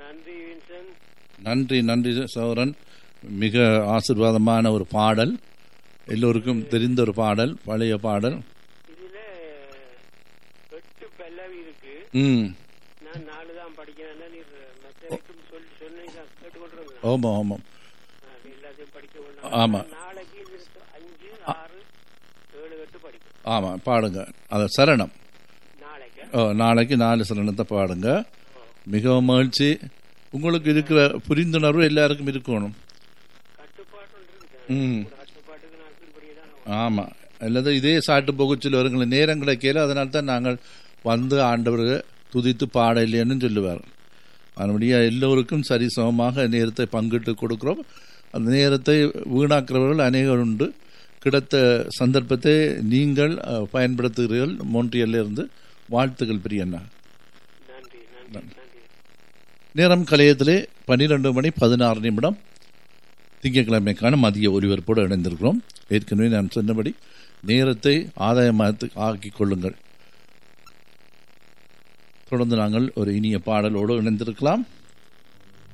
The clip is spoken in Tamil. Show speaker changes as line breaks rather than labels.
நன்றி வின்சன்
நன்றி நன்றி சௌரன் மிக ஆசீர்வாதமான ஒரு பாடல் எல்லோருக்கும் தெரிந்த ஒரு பாடல் பழைய பாடல்
இதுல எட்டு பல்லவி இருக்கு
ம்
நான் நாலு தான் படிக்கிறேன்னா நீர் மற்றவருக்கும் சொல்லி சொன்னீங்க கேட்டுக்கொண்டிருங்க
ஆமாம் ஆமாம்
எல்லாத்தையும் படிக்க
ஆமா.
வேண்டாம் நாளைக்கு இது இருக்கு. அஞ்சு ஆறு ஏழு எட்டு படிக்கும்
ஆமாம் பாடுங்க அது சரணம்
நாளைக்கு
ஓ, நாளைக்கு நாலு சரணத்தை பாடுங்க மிகவும் மகிழ்ச்சி உங்களுக்கு இருக்கிற புரிந்துணர்வு எல்லாருக்கும் இருக்கணும்
கட்டுப்பாடு ஒன்று இருக்கு
ம்
ஒரு கட்டுப்பாட்டுக்கு நான் கீழ்படியே தான்
ஆமாம் அல்லது இதே சாட்டு போகுச்சில் வருங்கள நேரம் கிடைக்கல அதனால தான் நாங்கள் வந்து ஆண்டவரை துதித்து பாட இல்லைன்னு சொல்லுவார் அதனுடைய எல்லோருக்கும் சரிசமமாக நேரத்தை பங்கிட்டு கொடுக்கிறோம் அந்த நேரத்தை வீணாக்குறவர்கள் அநேகர் உண்டு கிடைத்த சந்தர்ப்பத்தை நீங்கள் அஹ், பயன்படுத்துகிறீர்கள் மோன்றியல்ல இருந்து வாழ்த்துக்கள் பிரியண்ணா
நன்றி நன்றி நன்றி
நேரம் கலையத்திலே பன்னிரெண்டு மணி பதினாறு நிமிடம் திங்கட்கிழமைக்கான மதிய ஒலிபரப்போடு இணைந்திருக்கிறோம் ஏற்கனவே நான் சொன்னபடி நேரத்தை ஆதாயமாக ஆக்கிக் கொள்ளுங்கள் தொடர்ந்து நாங்கள் ஒரு இனிய பாடலோடு இணைந்திருக்கலாம்